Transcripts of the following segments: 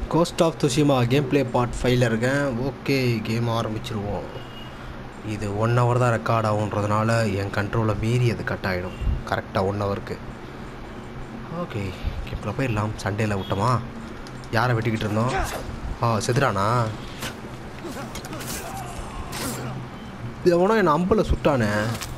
Cost of Tsushima game play part ஃபைவ்ல இருக்கேன் okay game ஆரம்பிச்சிருவோம் இது ஒன் ஹவர் தான் ரெக்கார்ட் ஆகுன்றதுனால என் கண்ட்ரோலை மீறி அது கட் ஆகிடும் கரெக்டாக ஒன் ஹவருக்கு ஓகே கேம்குள்ளே போயிடலாம் சண்டேல விட்டோமா யாரை வெட்டிக்கிட்டு இருந்தோம் ஆ செதுரானா எவனோ என் அம்பில் சுட்டானே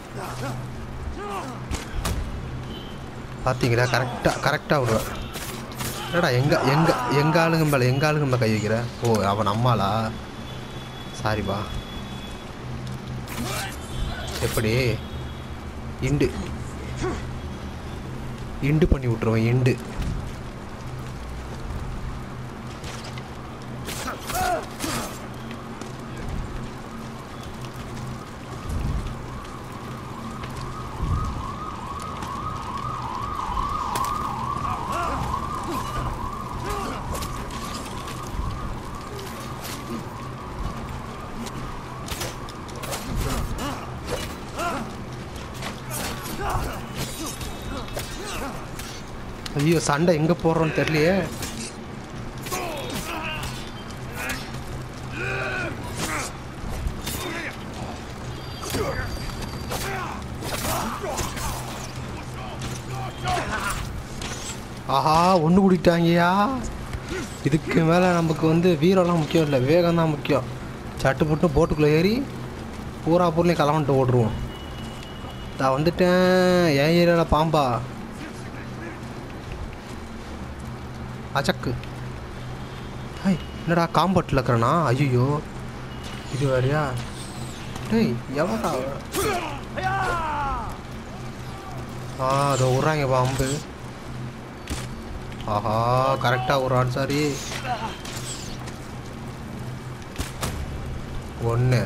பார்த்தீங்களா கரெக்டாக கரெக்டாக விடுவேன் என்னடா எங்க எங்க எங்க ஆளுங்க மேலே எங்க ஆளுங்க மேலே கை வைக்கிற ஓ அவன் அம்மாளா சாரிப்பா எப்படி இண்டு இண்டு பண்ணி விட்ருவேன் இண்டு ஐயோ சண்டை எங்கே போடுறோன்னு தெரியலையே ஆஹா ஒன்று கூட்டிட்டாங்கய்யா இதுக்கு மேலே நமக்கு வந்து வீரம்லாம் முக்கியம் இல்லை வேகம் தான் முக்கியம் சட்டு புட்டு போட்டுக்குள்ளே ஏறி பூரா பொருளையும் கிளம்பிட்டு ஓடுருவோம் நான் வந்துட்டேன் என் ஏரியாவில் பாம்பா அச்சக்கு ஹை என்னடா காம்பட்டில் இருக்கிறனா ஐயோ இது வேறையா டேய் எவடா அவன்? ஆ அதை விட்றாங்க பாம்பு ஆஹா கரெக்டாக விட்றான் சாரி ஒன்று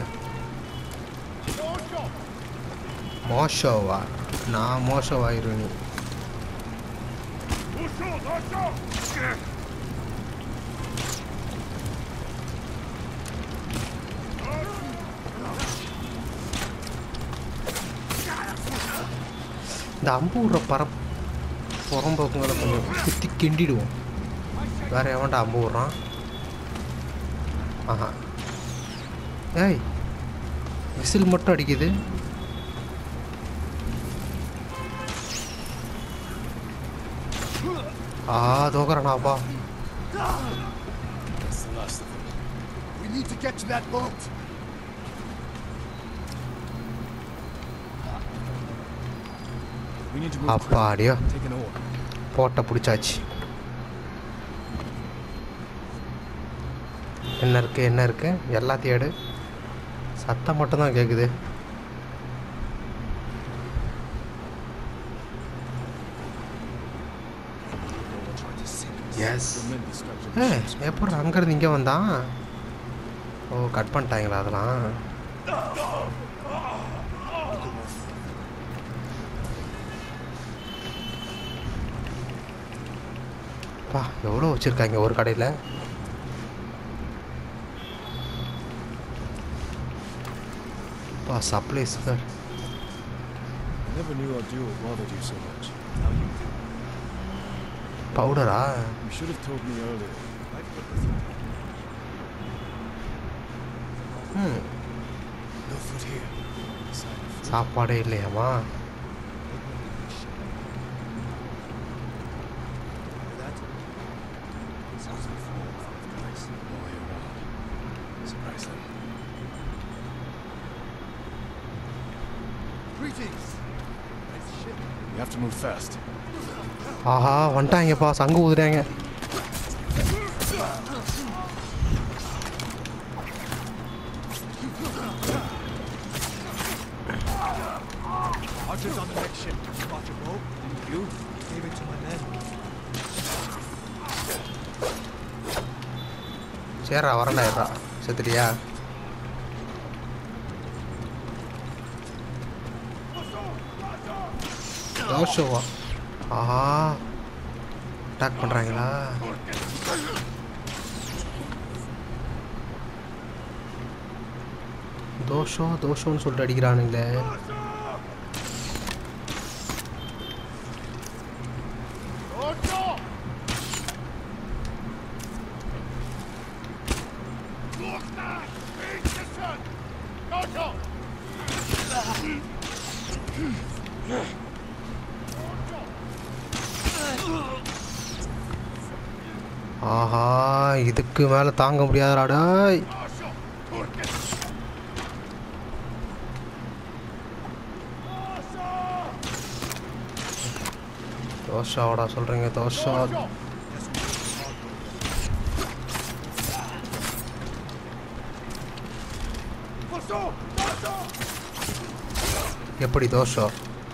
மோஷோவா நான் மோசமாயிருவேன் நீ இந்த அம்பு விட்ற பர புறம்போக்குங்களை கொஞ்சம் குத்தி கிண்டிடுவோம் வேற எவன்டா அம்பு விட்றான் ஆஹா ஏய் விசில் மட்டும் அடிக்குது ஆ தோக்குறானாப்பா That's the last of them. We need to get to that boat. We need to move quick. அப்பாடியோ Take an oar. போட்டை பிடிச்சாச்சு என்ன இருக்கு என்ன இருக்கு எல்லாத்தையும் எடு சத்தம் மட்டும்தான் கேட்குது எஸ் The men distracted ஏ the ships. எப்படி அங்கேருந்து இங்கே வந்தான் ஓ கட் பண்ணிட்டாங்களா அதெல்லாம் பா எவ்வளோ வச்சுருக்காங்க ஒரு கடையில் பா supplies sir I never knew our duo bothered you so much. Now you do. பவுடரா You should have told me earlier. I've put the ம் No food here. Sign of food. சாப்பாடே இல்லையாம்மா That sounds like four or five guys. Boy around. Surprise them. Greetings. Nice ship. You have to move fast. ஆஹா வந்துட்டாங்கப்பா சங்கு ஊதுறாங்க Archer's on the next ship. Spot your boat. You? Gave it to my men. சரிடா வரண்டா இருடா செத்துட்டியா தோஷவா ஆஹா attack பண்ணுறாங்களா தோஷம் தோஷம்னு சொல்லிட்டு அடிக்கிறானுங்களே ஆஹா இதுக்கு மேலே தாங்க முடியாதுடா டேய் தோஷாவடா சொல்கிறீங்க தோஷா எப்படி தோஷா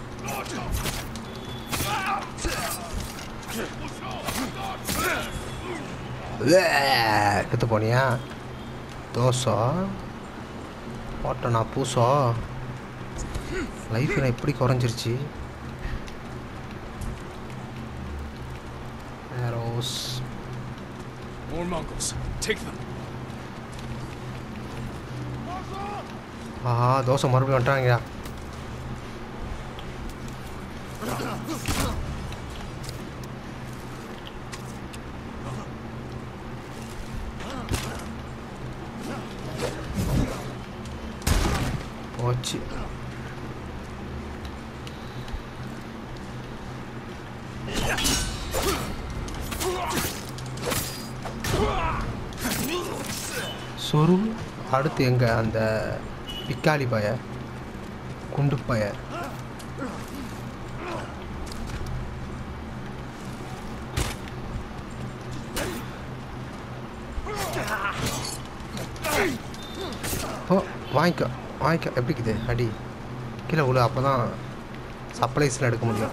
கற்று போனியா தோசா போட்டேண்ணா பூசா லைஃப் நான் எப்படி குறைஞ்சிருச்சு ரோஸ் More Mongols. Take them. ஆஹா தோசை மறுபடியும் வந்துட்டாங்கயா போச்சு சொரு அடுத்து எங்க அந்த பிக்காளி பய குண்டு பய ஓ வாங்கிக்கோ வாங்கிக்கோ எப்படி இருக்குது அடி கீழே விழு அப்போ தான் சப்ளைஸ்லாம் எடுக்க முடியும்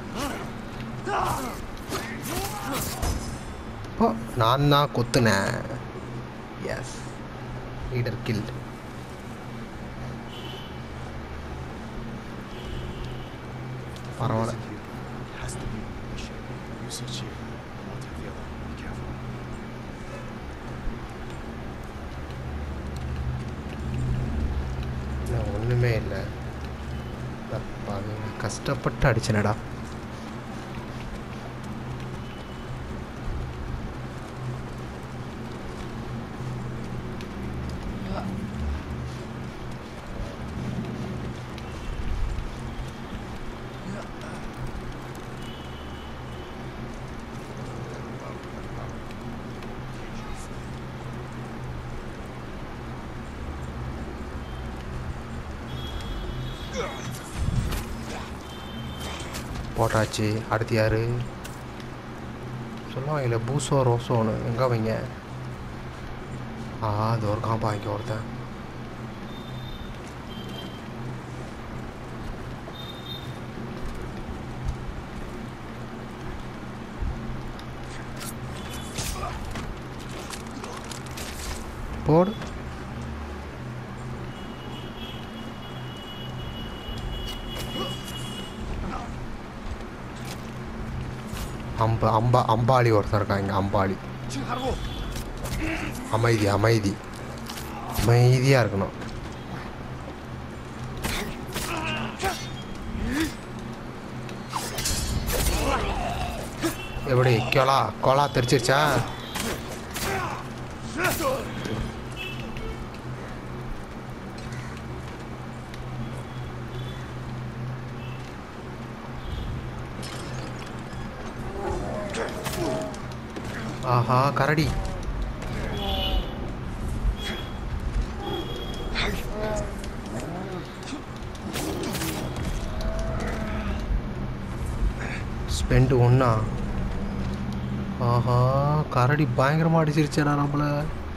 ஓ நான் தான் கொத்துனேன் எஸ் லீடர் கில் பரவாயில்ல It has to be a mission. You search here. I'll take the other. Be careful. நான் ஒன்றுமே இல்லை கஷ்டப்பட்டு அடிச்சனடா போட்டாச்சு அடுத்து யாரு சொல்லுவாங்கல்ல பூசோ ரோசோன்னு எங்கே வைங்க ஆ அது ஒரு காம்பா இங்கே ஒருத்தன் போடு அம்ப அம்பா அம்பாளி ஒருத்தன் இருக்கான் இங்கே அம்பாளி அமைதி அமைதி அமைதியாக இருக்கணும் எப்படி கொலா கொலா தெரிச்சிருச்சா ஆஹா கரடி ஸ்பெண்ட் ஒன்றா ஆஹா கரடி பயங்கரமாக அடிச்சிருச்சேடா நம்மள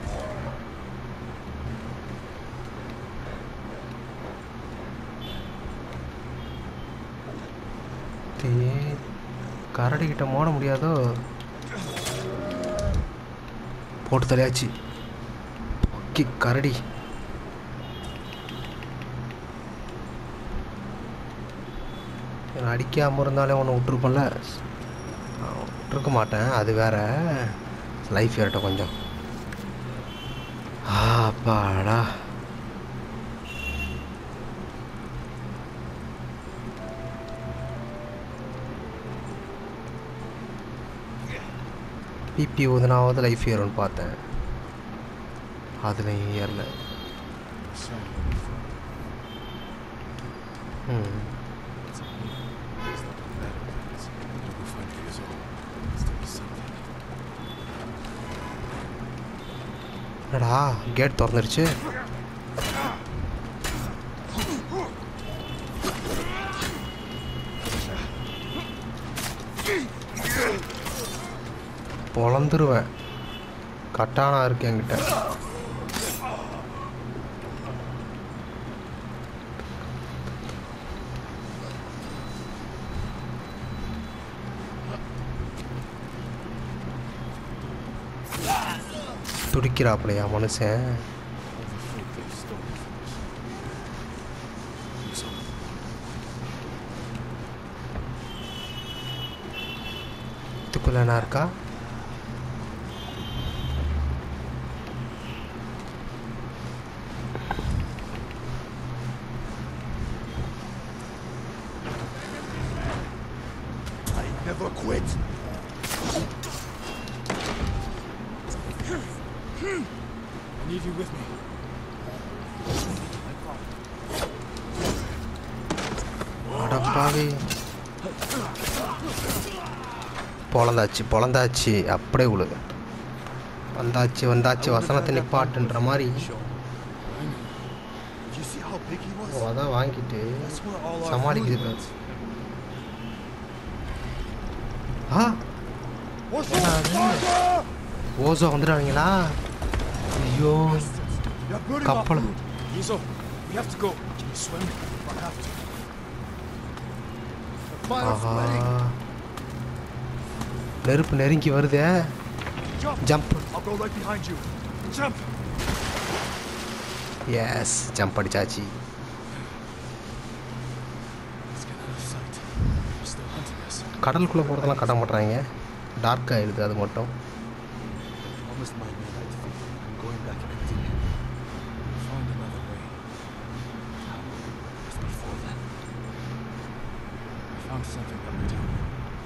தே கரடி கிட்ட மோட முடியாதோ போட்டு தலையாச்சு ஓகே கரடி என்னை அடிக்காமல் இருந்தாலே ஒன்று விட்ருப்பேன்ல நான் விட்ருக்க மாட்டேன் அது வேற லைஃப் ஏறட்டும் கொஞ்சம் ஆ, அப்பாடா பிபி ஊதுனாவது லைஃப் ஏறும்னு பார்த்தேன் அதுலேயும் ஏறல Sign of any fraud. ம் It's a me. It's not a matter of things. It'll be fine for years old. Still be something. என்னடா கேட் திறந்துருச்சு பொழந்துருவேன் கட்டானா இருக்கு என்கிட்ட துடிக்கிறாப்புலையா மனுஷன் All the food they've stolen from us. Use all. இதுக்குள்ள என்ன இருக்கா I never quit. I need you with me. அடப்பாவி பொழந்தாச்சு பொழந்தாச்சு அப்படியே விழு வந்தாச்சு வந்தாச்சு வசனத்தை நிப்பாட்டுன்ற மாதிரி Did you see how big he was? அதான் வாங்கிட்டு That's where all our சமாளிக்குது food பாரு. went. ஆ What's Yeah, up, yeah. Father? Osho வந்துடுவாங்களா ஐயோ You're burning our கப்பல் food. Yiso, we have to go. Can you swim? If I have to. The fire's Aha spreading. நெருப்பு நெருங்கி வருதே Jump. Jump I'll go right behind you. Jump. Yes jump அடிச்சாச்சு Let's get out of sight. They're still hunting us. கடலுக்குள்ளே போகிறதெல்லாம் கட்ட மாட்றாங்க dark ஆகிடுது அது மட்டும் Promised my men I'd feed them. I'm going back empty-handed. We'll find another way. How? Just before then. I found something that would help.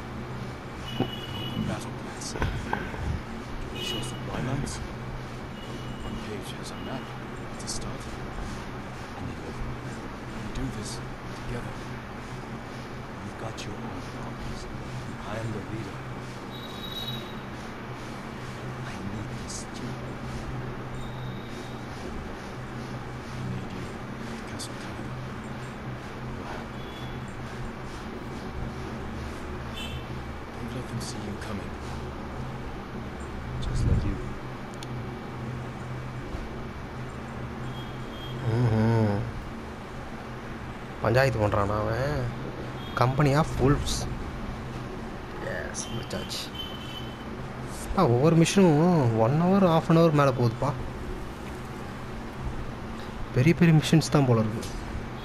Open battle plans. Can you show some bylines? One page has a map. It's a start. I need live. We do this together. You've got your own problems. I am the leader. I need this too. I need you at Castle Canada. Wow. Don't let them see you coming. Just let you. ம்ஹும். பஞ்சாயத்து பண்ணுறானா அவன் company of Wolves S முடிச்சாச்சு ஆ ஒவ்வொரு மிஷினும் one hour of an hour மேலே போகுதுப்பா பெரிய பெரிய மிஷின்ஸ் தான் போல இருக்கு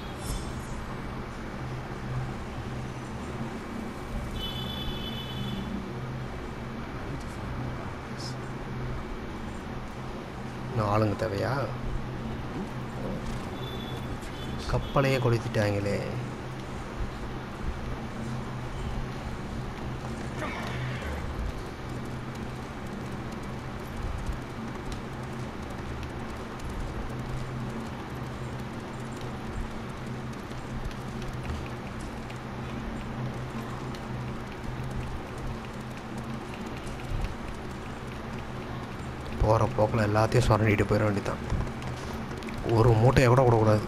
I need to find more allies. இன்னும் ஆளுங்க தேவையா கப்பலையே கொளுத்திட்டாங்களே போகிற போக்கில் எல்லாத்தையும் சுரண்டிட்டு போயிட வேண்டியதான் ஒரு மூட்டையை கூட விடக்கூடாது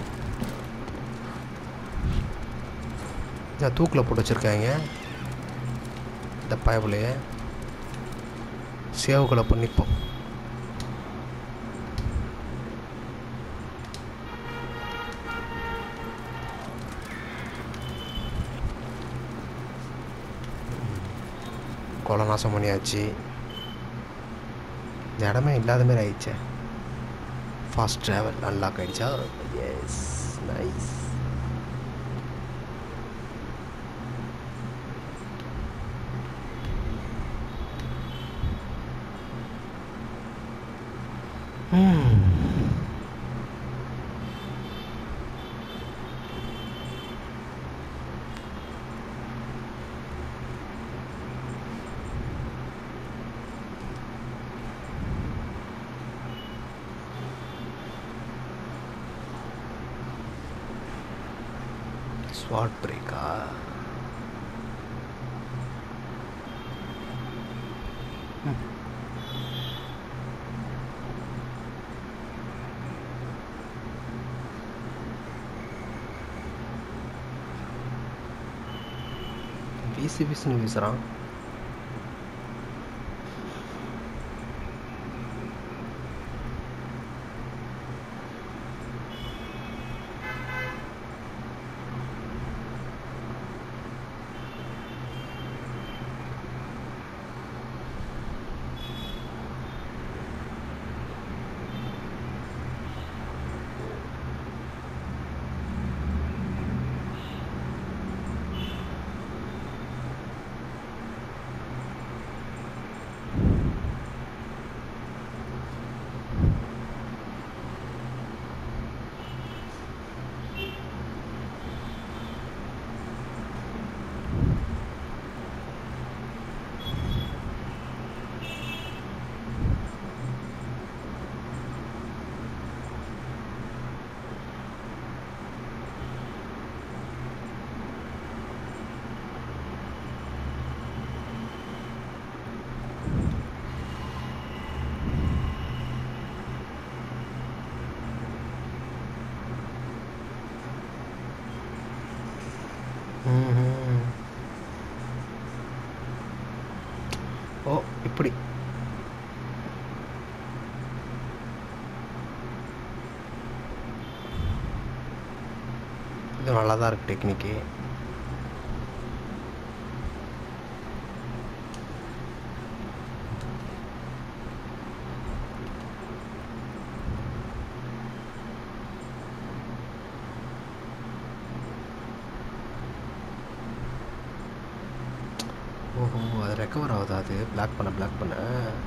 இதான் தூக்கில் போட்டு வச்சுருக்காங்க இந்த பயப்புலையே சேவுகளை பண்ணிப்போம் கொலை நாசம் பண்ணியாச்சு இந்த இடமே இல்லாத மாதிரி ஆயிடுச்சே ஃபாஸ்ட் ட்ராவல் அன்லாக் ஆயிடுச்சா எஸ் நைஸ் ஸ்வாட் பிரேக்கா வீசி வீசுன்னு வீசுகிறான் ம்ஹும். ஓ இப்படி இது நல்லா தான் இருக்கு டெக்னிக்கு ஓஹோ அது ரெக்கவர் ஆகுதா அது பிளாக் பண்ண பிளாக் பண்ண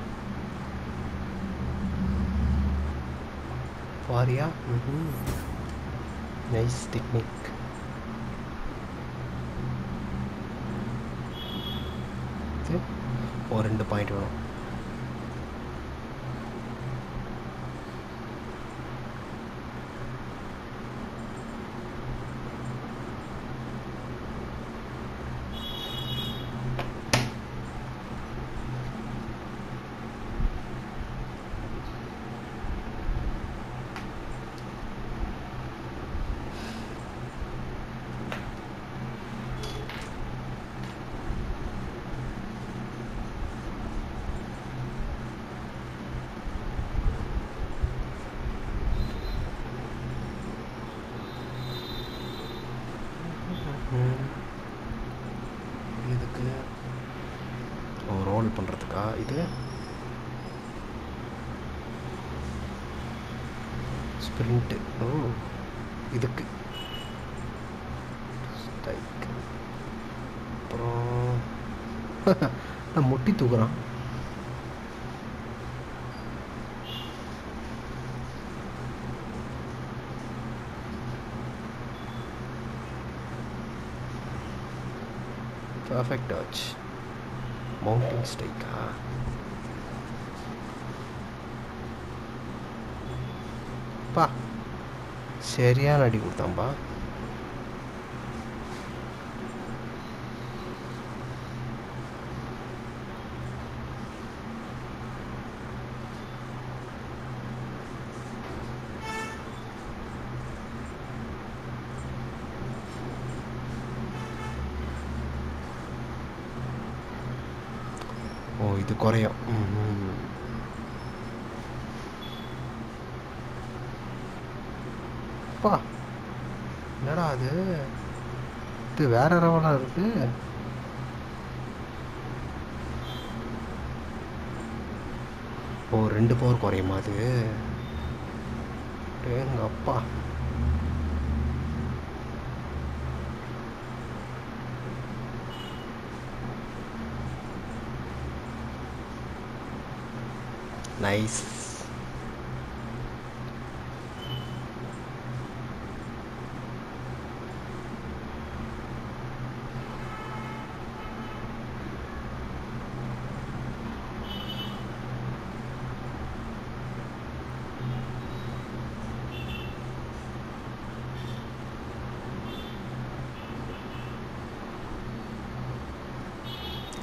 பாரியா ம் நைஸ் டெக்னிக் ஒரு ரெண்டு பாயிண்ட் வேணும் ம். இதுக்கு ஓ ரோல் பண்ணுறதுக்கா இது ஸ்ப்ரிண்ட்டு ஓ இதுக்கு ஸ்ட்ரைக் அப்புறம் நான் முட்டி தூக்குறான் பர்ஃபெக்ட் டச் மவுண்டிங் ஸ்ட்ரைக்கா பா சரியான அடி கொடுத்தான்பா ஓ இது குறையும் ம் பா என்னடா அது இது வேற ரவலாக இருக்கு ஓ ரெண்டு பவர் குறையுமா அது எங்க அப்பா நைஸ்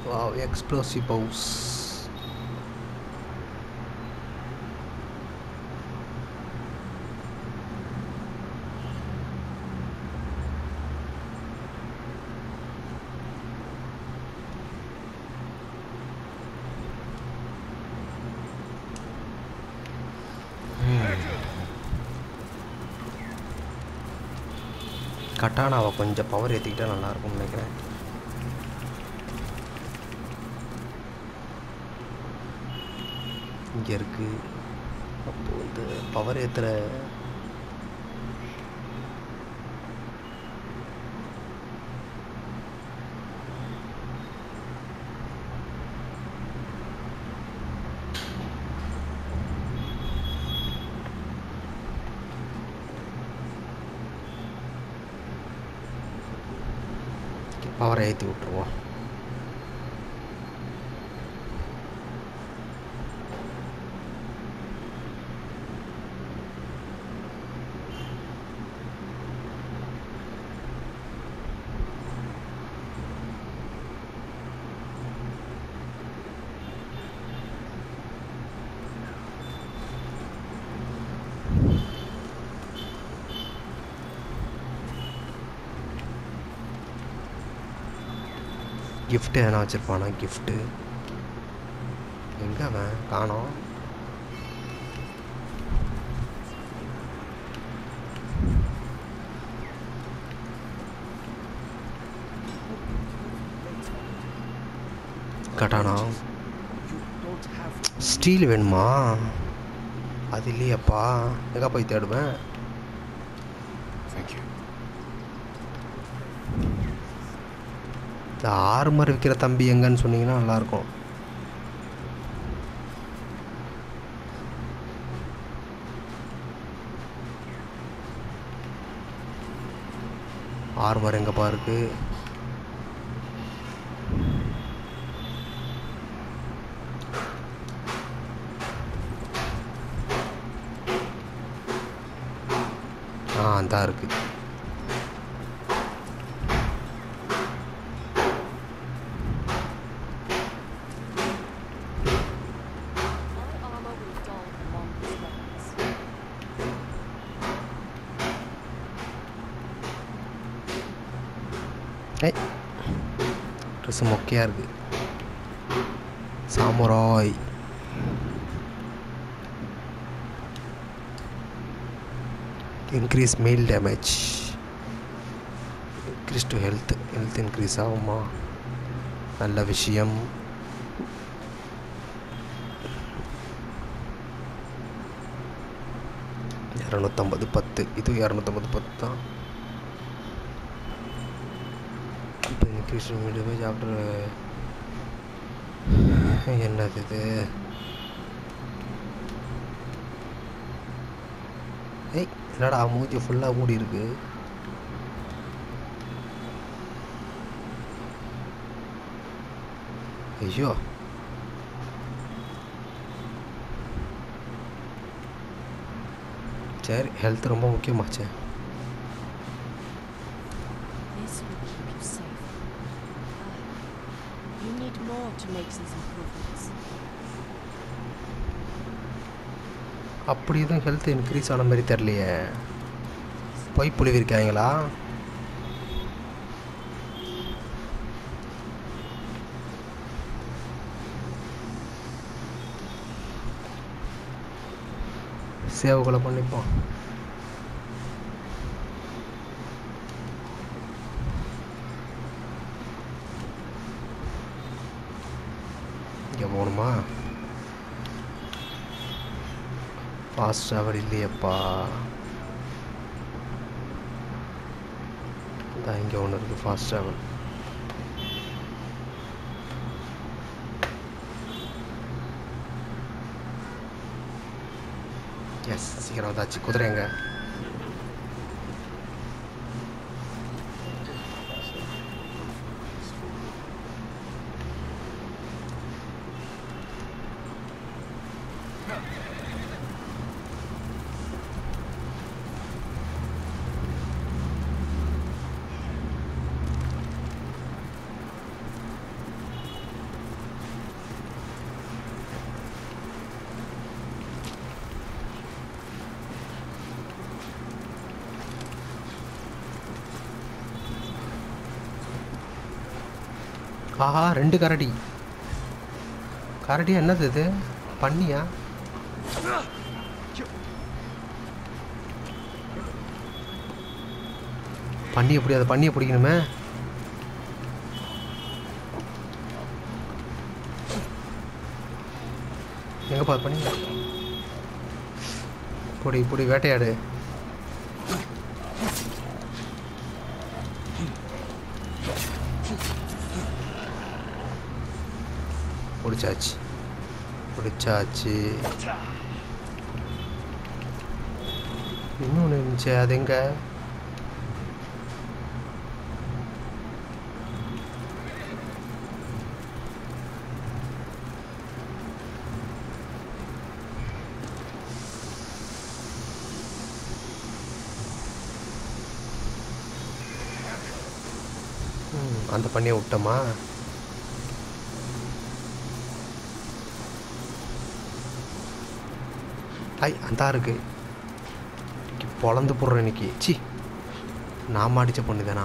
வாவ் எக்ஸ்ப்ளோசிவ் பவுஸ் கட்டானாவை கொஞ்சம் பவர் ஏற்றிக்கிட்டா நல்லாயிருக்கும்னு நினைக்கிறேன் இங்கே இருக்குது அப்போ வந்து பவர் ஏற்றுற பவரை ஏற்றி விட்ருவோம் கிஃப்ட்டு எதனா வச்சுருப்பானா கிஃப்ட்டு எங்கே அவன் காணோம் கட்டானா You don't have ஸ்டீல் வேணுமா அது இல்லையாப்பா எங்கே போய் தேடுவேன் Thank you. இந்த ஆறுமர் விற்கிற தம்பி எங்கன்னு சொன்னீங்கன்னா நல்லாயிருக்கும் ஆறுமர் எங்கப்பா இருக்கு ஆ அந்த இருக்கு My armor will dull along these weapons. ஏய் ட்ரெஸ்ஸு மொக்கையாக இருக்கு samurai increase melee damage increase to health health increase ஆகுமா நல்ல விஷயம் இரநூத்தம்பது பத்து இது இரநூத்தம்பது பத்து தான் இப்போ இன்க்ரீஸ் டேமேஜ் ஆஃப்டர் என்னது இது ஏய் என்னடா மூஞ்சி ஃபுல்லாக மூடி இருக்கு ஐயோ சரி ஹெல்த் ரொம்ப முக்கியமாச்சே This will keep you safe. Ah, you need more to make these improvements. அப்படி எதுவும் ஹெல்த் இன்க்ரீஸ் ஆன மாதிரி தெரியலையே பொய் புழுவிருக்காங்களா சேவ் கூட பண்ணிப்போம் இங்கே போகணுமா ஃபாஸ்ட் ட்ராவல் இல்லையப்பா இதான் இங்கே ஒன்று இருக்குது ஃபாஸ்ட் ட்ராவல் எஸ் சீக்கிரம் வந்தாச்சு குதிரைங்க ஆஹா ரெண்டு கரடி கரடியா என்னது இது பண்ணியா பண்ணி எப்படி அதை பண்ணியை பிடிக்கணுமே எங்கப்பா அது பண்ணி பொடி பொடி வேட்டையாடு பிடிச்சாச்சு பிடிச்சாச்சு இன்னொன்று இருந்துச்சு அது எங்க ம், அந்த பண்ணியை விட்டோமா ஐ அந்த இருக்கு இன்னைக்கு பொழந்து போடுறேன் இன்னைக்கு சி நான் அடித்த பொண்ணு தானா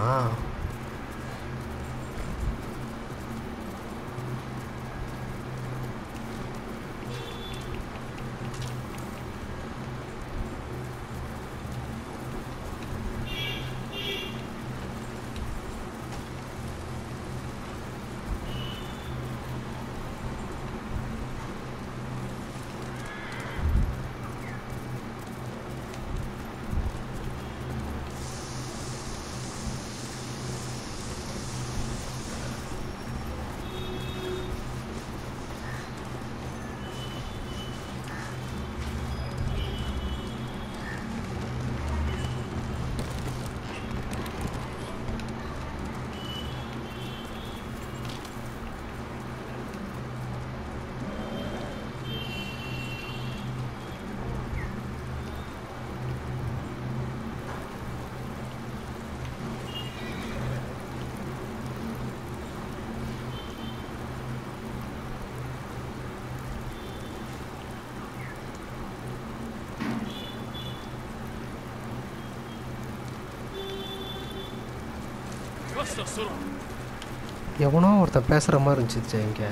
எவனோ ஒருத்தன் பேசுகிற மாதிரி இருந்துச்சு இங்கே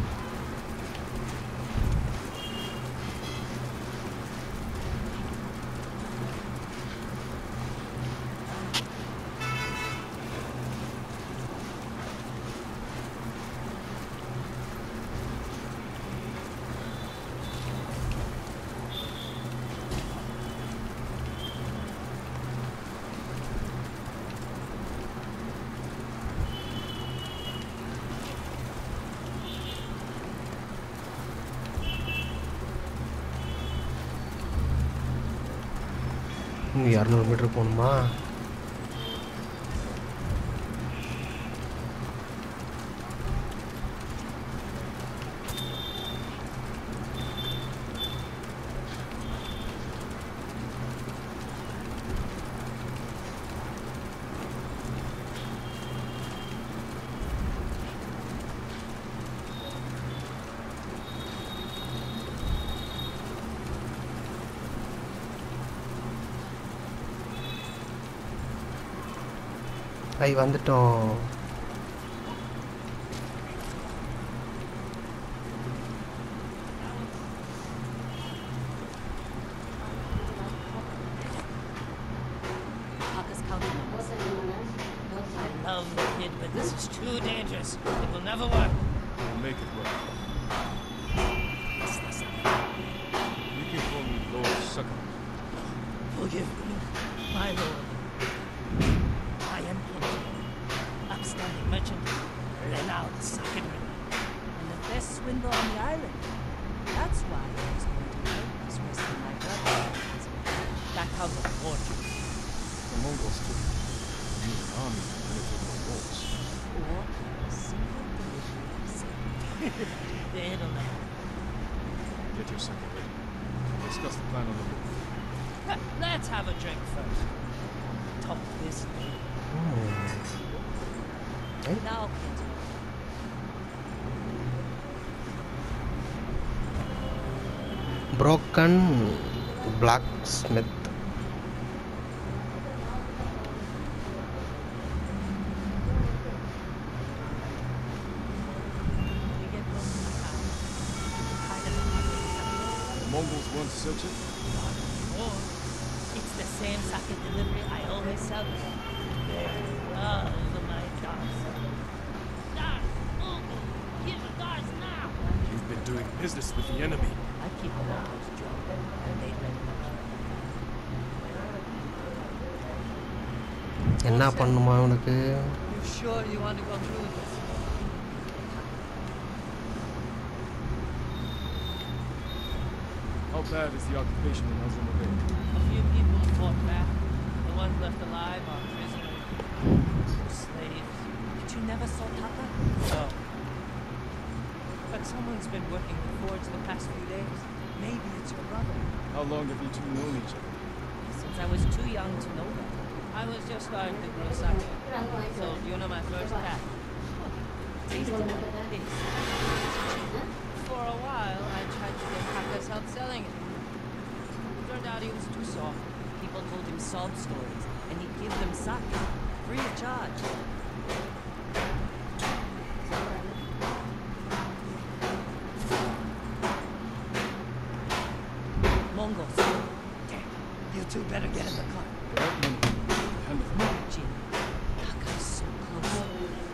இன்னும் இரநூறு மீட்டர் போகணுமா ஐ வந்துட்டோம் Marcus County. I love the kid, but this is too dangerous. It will never work. We'll make it work. Yes, listen. You can call me Lord Sucker. Forgive me, my lord. I am Kent, upstanding merchant, renowned Sakadrin, And the best swindler on the island. That's why I was going to make this rescue my brother. that comes of fortune. The Mongols took it. We need an army to penetrate the walls. Or a single delivery of silk. It'll never. Get your second ready. We'll discuss the plan on the roof. Let- Let's have a drink first. Talk this through. Now, Kent. Broken blacksmith Mongols weren't searching? Oh, it's the same sake delivery I always sell them. They love my cars. Stars, Uncle, give the cars now. You've been doing business with the enemy. I keep them on those job, and they let me. என்ன பண்ணுமா அவனுக்கு You sure you want to go through this? How bad is the occupation in Azuma Bay? A few people fought back. The ones left alive are prisoners, slaves. But you never saw Taka? No, But someone's been working the forge the past few days. Maybe it's your brother. How long have you two known each other? since I was too young to know that. I was just starting to grow sake. So, you know my first cat? Tasted like this. For a while, I tried to get Taka's help selling it. Turned out he was too soft. People told him sob stories, and he'd give them sake, free of charge. Mongols. Damn, you two better get in the car. Right, Mongo. Hand of him. Jin, Taka's so close.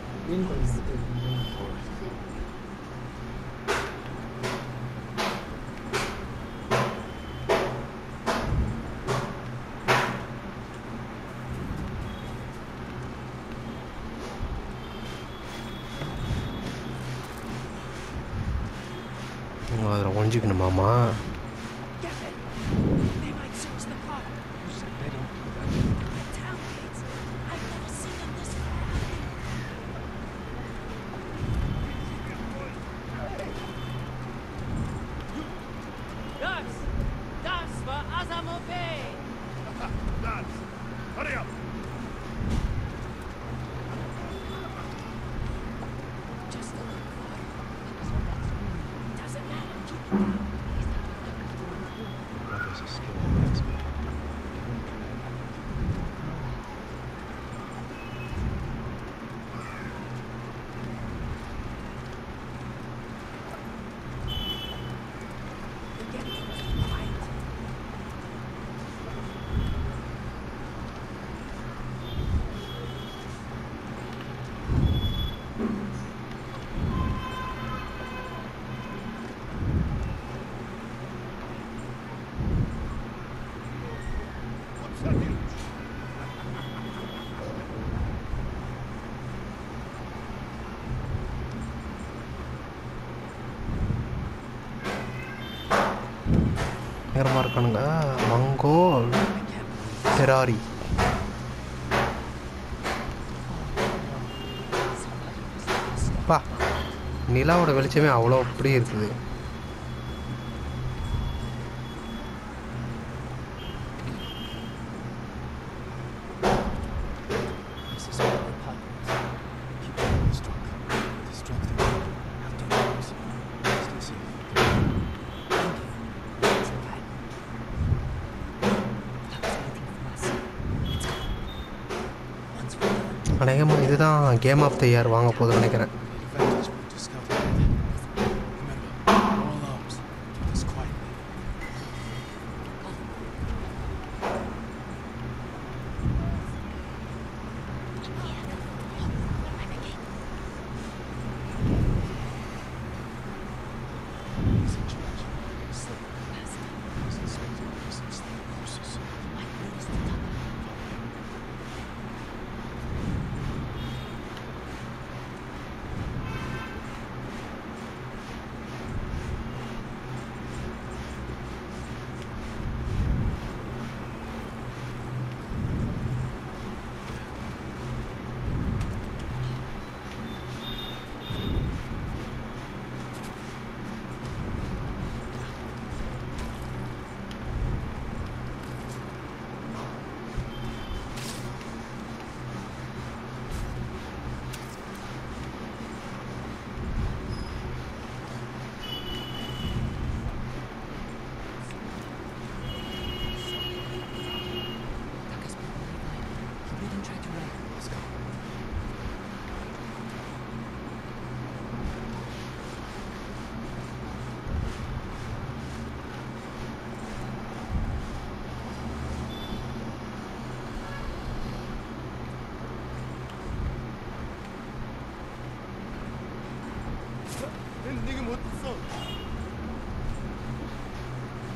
அதில் ஒழிஞ்சிக்கணுமாமா Get it! They might search the car. Who said they don't do that? The town gates. I've never seen them this far. Das! Das war Azamo Bay! Lads, hurry up! Just a little farther. That was what that's doing. Doesn't matter. Keep it down. He's not gonna Brother's a skilled marksman. They're getting close. Quiet. What's that news? நேரமாக இருக்கானுங்க Mongol டெராரி பா நிலாவோட வெளிச்சமே அவ்வளோ அப்படியே இருக்குது This is all our partners. Keep them struck. Distract them. Have to notice. Stay safe. அநேகமாக இதுதான் game of the year வாங்க போகுதுன்னு நினைக்கிறேன் The advantage point to scout ahead. Remember, all arms. Do this quietly. He's in charge. Slip. He's inspecting business. Horses.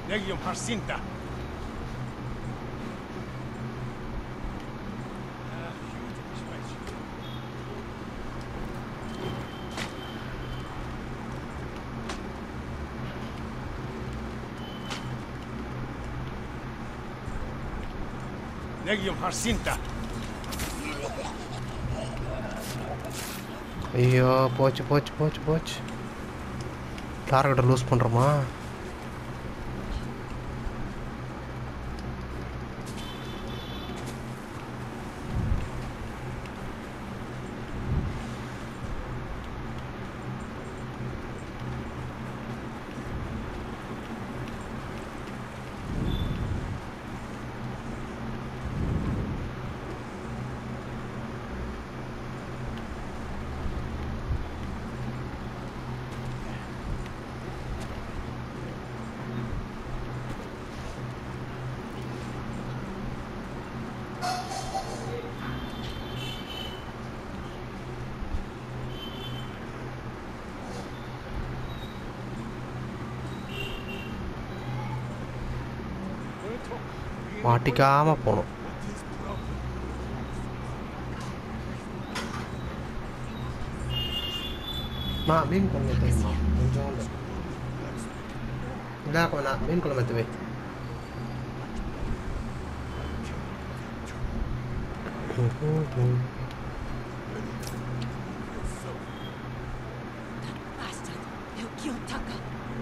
Legium Harsinta. Legium Harsinta. ஐயோ போச்சு போச்சு போச்சு போச்சு டார்கெட்டை லூஸ் பண்ணுறோமா மாட்டிக்காமல் போகணும் நான் மீன் குழம்பு எடுத்துமா கொஞ்சம் இல்லை நான் மீன் குழம்பு எடுத்து வை Bastard! He'll kill Taka!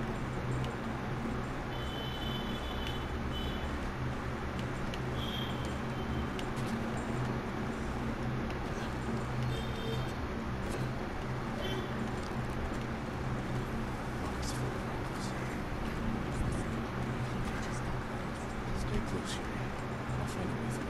Stay close here. I'll find a way through.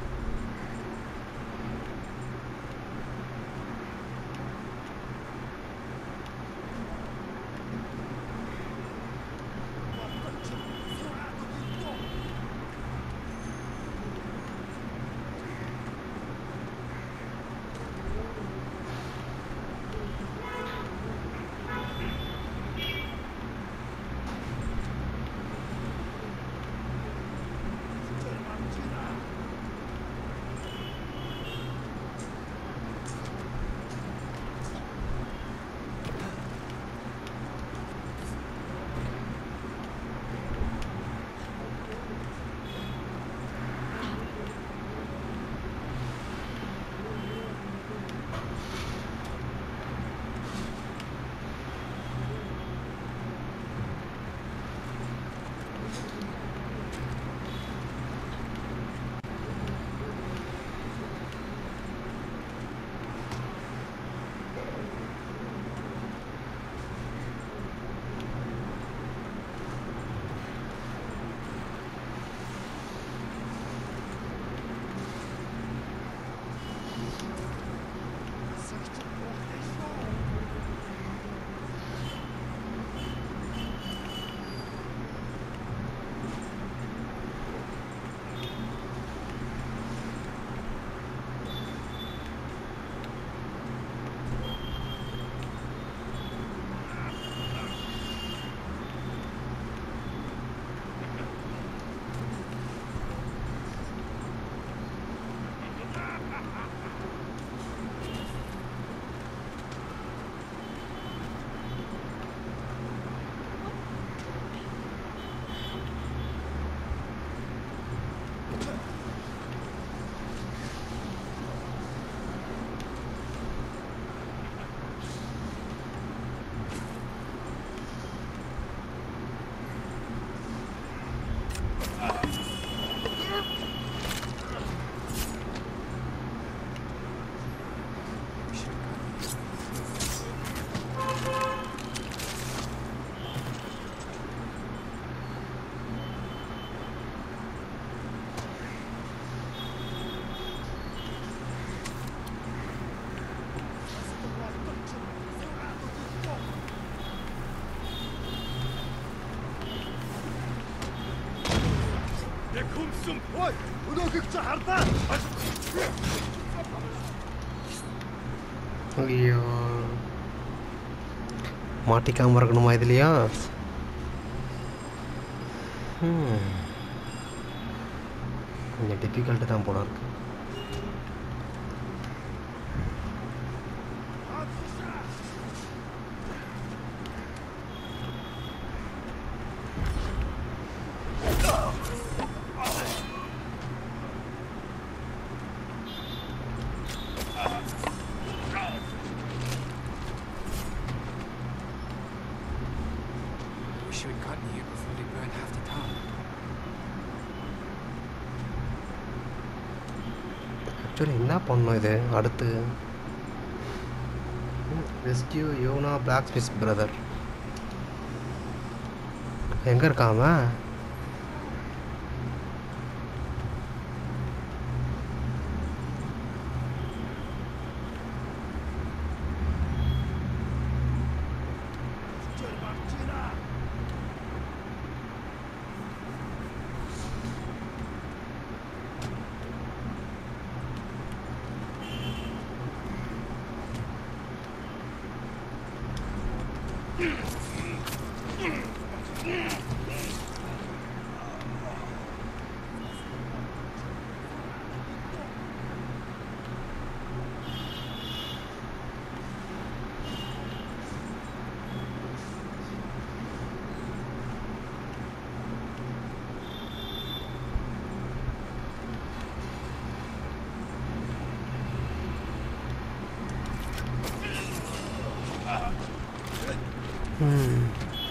Kumsum! Oi! Unogukça harta! ஐயோ மாட்டிக்காமல் இருக்கணுமா இதுலையா ஹம். கொஞ்சம் டிஃபிகல்ட்டு தான் போல இருக்கு Wish we'd gotten here before they burned half the town. Actually என்ன பண்ணணும் இது அடுத்து rescue Yuna blacksmith brother எங்கே இருக்காம ம்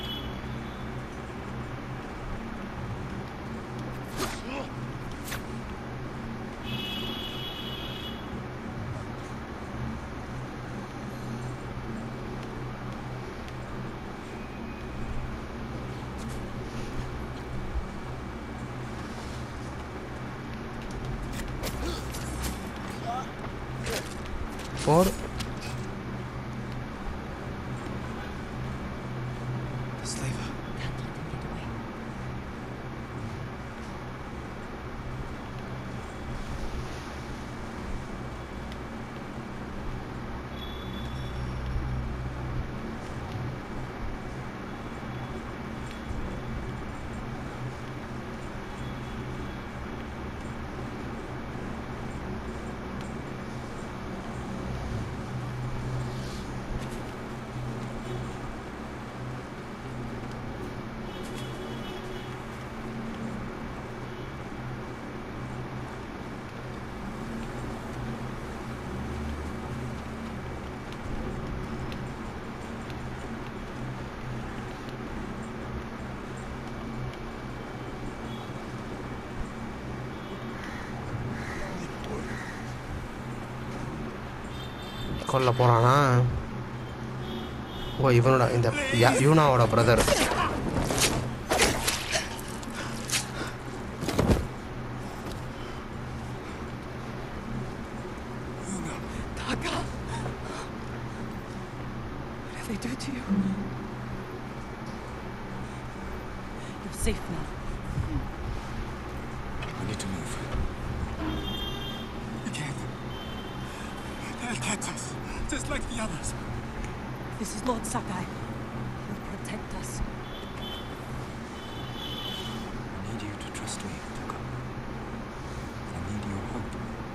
for The slaver. Can't let them get away. கொல்ல போகிறானா ஓ இவனோட இந்த யா- யூனாவோட brother Taka! What did they do to you? You're safe now. We need to move. We can't. They'll catch us, just like the others. This is Lord Sakai. He'll protect us. I need you to trust me, Taka. I need your help.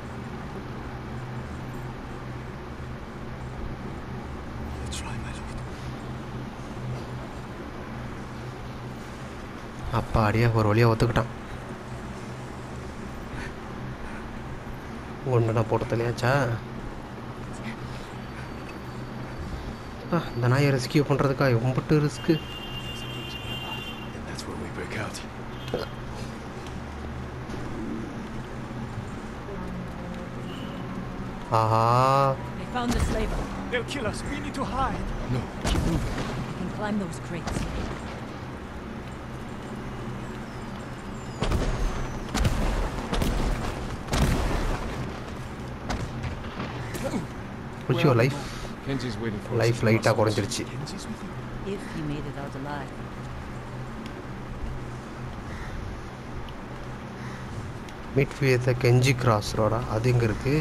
I'll try, my lord. அப்பாடியே ஒரு வழியாக ஒத்துக்கிட்டான் ஒன்று நான் போட்டு தலையாச்சா அப்பா, இந்த நாயை rescue பண்ணுறதுக்கா எம்பிட்டு risk And that's where we break out. ஆஹா They found the slaver. They'll kill us. We need to hide. No, keep moving. We can climb those crates. பிடிச்சோ life Kenzie's waiting for us. Life at the லைட்டாக crossroads. குறைஞ்சிருச்சு Kenzie's with you? If he made it out alive. Meet with Kenji cross ரோடா அது எங்கே இருக்குது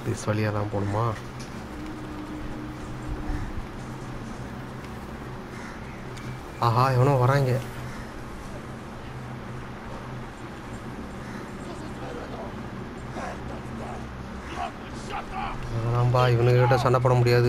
this வழியாக தான் போகணுமா ஆஹா எவனோ வராங்க ஆமாம்பா இவனுக்கிட்ட சண்டை போட முடியாது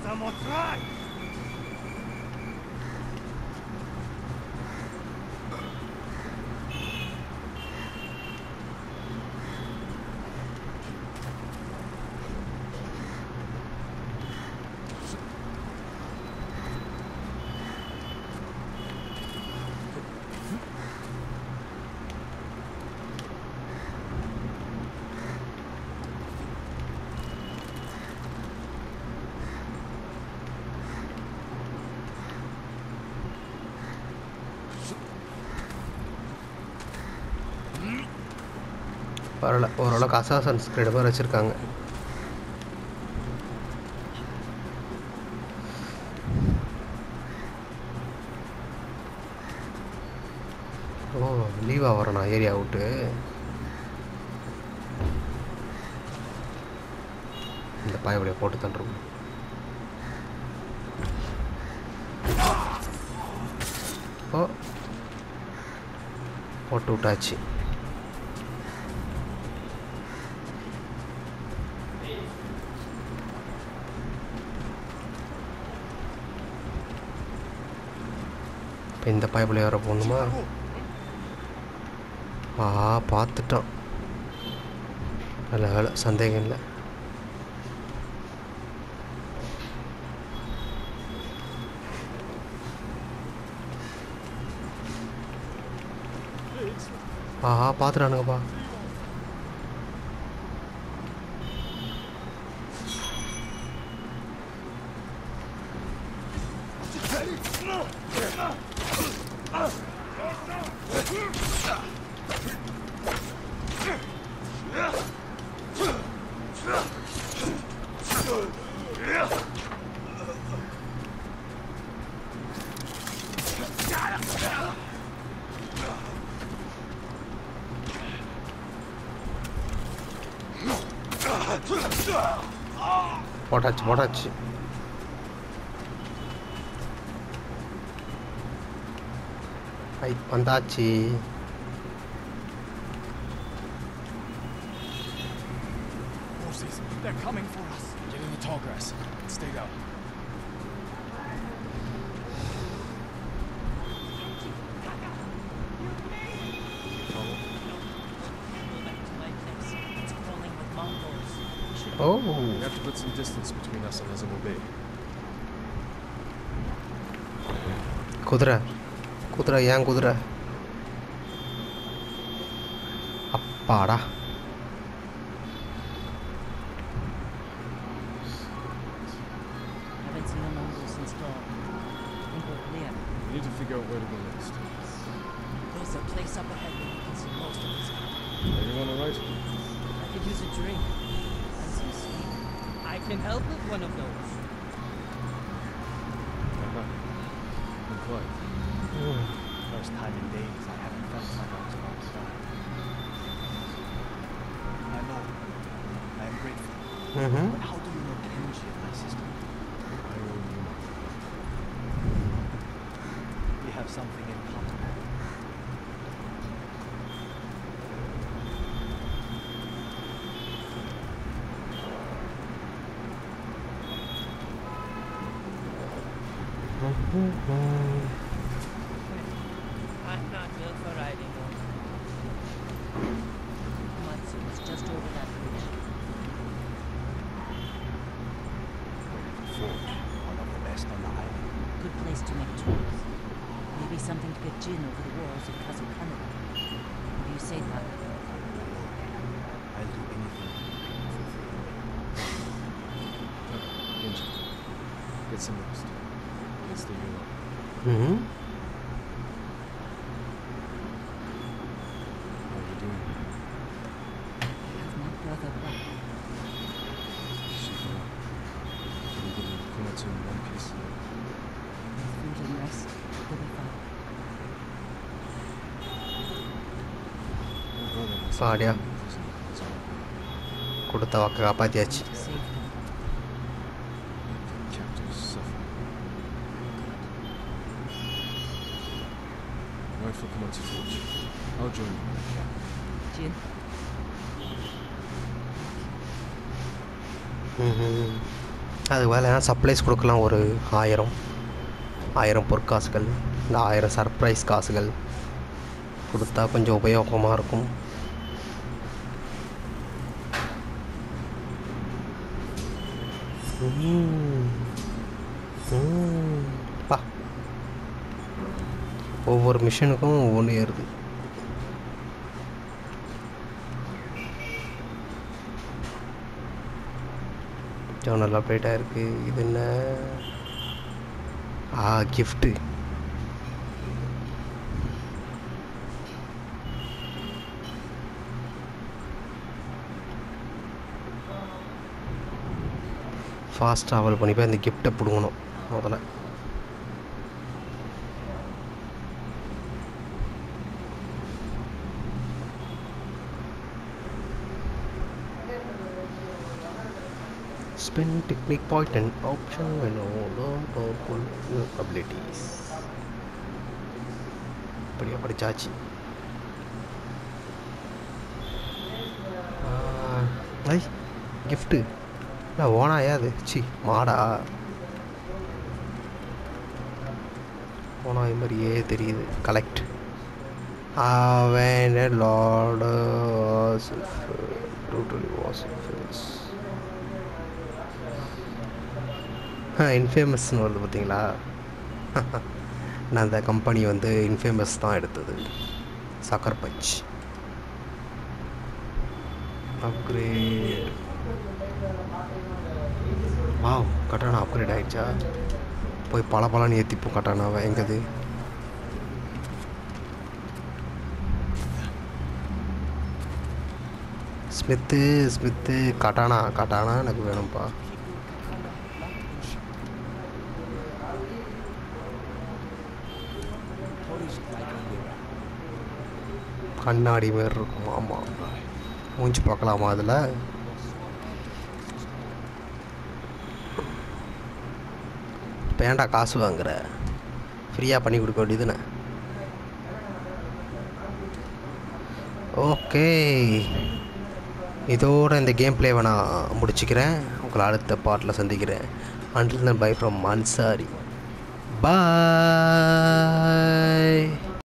பரவாயில்ல ஓரளவுக்கு அசாசன்ஸ் கிரேட் மாதிரி வச்சுருக்காங்க ஓ லீவா வரேண்ணா ஏரியா விட்டு இந்த பாயபடியை போட்டு தண்டுருவோம் ஓ போட்டு விட்டாச்சு இப்போ இந்த பைப்பில் ஏற போகணுமா ஆ பார்த்துட்டான் நல்ல வேலை சந்தேகம் இல்லை ஆஹா பார்த்துட்டானுங்கப்பா போட்டாச்சு போட்டாச்சு ஐ வந்தாச்சு Horses, they're coming for us. Get in the tall grass. Stay down. Trouble? Back to my place. It's crawling with Mongols. We should O We have to put some distance between us and Azamo Bay. குதிரை குதிரை ஏன் குதிரை அப்பாடா haven't seen the Mongols since dawn. I think we're clear. We need to figure out where to go next. There's a place up ahead where we can see most of this. Everyone alright? I could use a drink and some sleep. I can help with one of those. Uh-huh. Been quiet. First time in days I haven't felt my dogs outside. I know. I am grateful. ம் But how do you know Kenji and my sister? I owe you nothing. We have something in common. I'm not built for riding one. Matsu is just over that bridge. Forge, one of the best on the island. Good place to make tools. Maybe something to get Jin over the walls of Kazukana. What do you say, Pak? I'll do anything. Genji, get some rest. Let's leave you alone. ம் How are you doing? Have my brother back. Shikara. Can you give me Komatsu in one piece? With food and rest, he'll be fine. My brother was Fadia. in prison in Azamo Bay. கொடுத்த வாக்க காப்பாற்றியாச்சு To save them. Let the captives suffer. Right for Komatsu Forge. I'll join you. Jin, ம்ஹும். அது வேலை supplies கொடுக்கலாம் ஒரு ஆயிரம் ஆயிரம் பொற்காசுகள் இந்த ஆயிரம் சர்ப்ரைஸ் காசுகள் கொடுத்தா கொஞ்சம் உபயோகமாக இருக்கும் ம். ம். பா ஒவ்வொரு மிஷினுக்கும் ஒவ்வொன்று ஏறுது ஜோனல் அப்டேட் ஆயிருக்கு இது என்ன ஆ கிஃப்ட்டு ஃபாஸ்ட் ட்ராவல் பண்ணி போய் அந்த கிஃப்ட்டை பிடுங்கணும் முதல்ல Spin technique point and option menu. Learn powerful new abilities. படியா படிச்சாச்சு ஐ கிஃப்ட்டு இல்லை ஓனாயா அது சி மாடா ஓனாய் மாதிரியே தெரியுது collect when a lord was totally was இன்ஃபேமஸ்னு வருது பார்த்தீங்களா நான் அந்த கம்பெனி வந்து இன்ஃபேமஸ் தான் எடுத்தது sucker punch upgrade wow katana upgrade ஆயிடுச்சா போய் பல பலன்னு ஏற்றிப்போம் கட்டானாவை எங்கது ஸ்மித்து ஸ்மித்து கட்டானா கட்டானா எனக்கு வேணும்ப்பா கண்ணாடி மாரி இருக்கும் ஆமாம் மூஞ்சி பார்க்கலாமா அதில் இப்போ ஏன்டா காசு வாங்குற ஃப்ரீயாக பண்ணி கொடுக்க வேண்டியதுன்னு ஓகே இதோட இந்த கேம் பிளேவை நான் முடிச்சுக்கிறேன் உங்களை அடுத்த பாட்டில் சந்திக்கிறேன் until bye from Ansari bye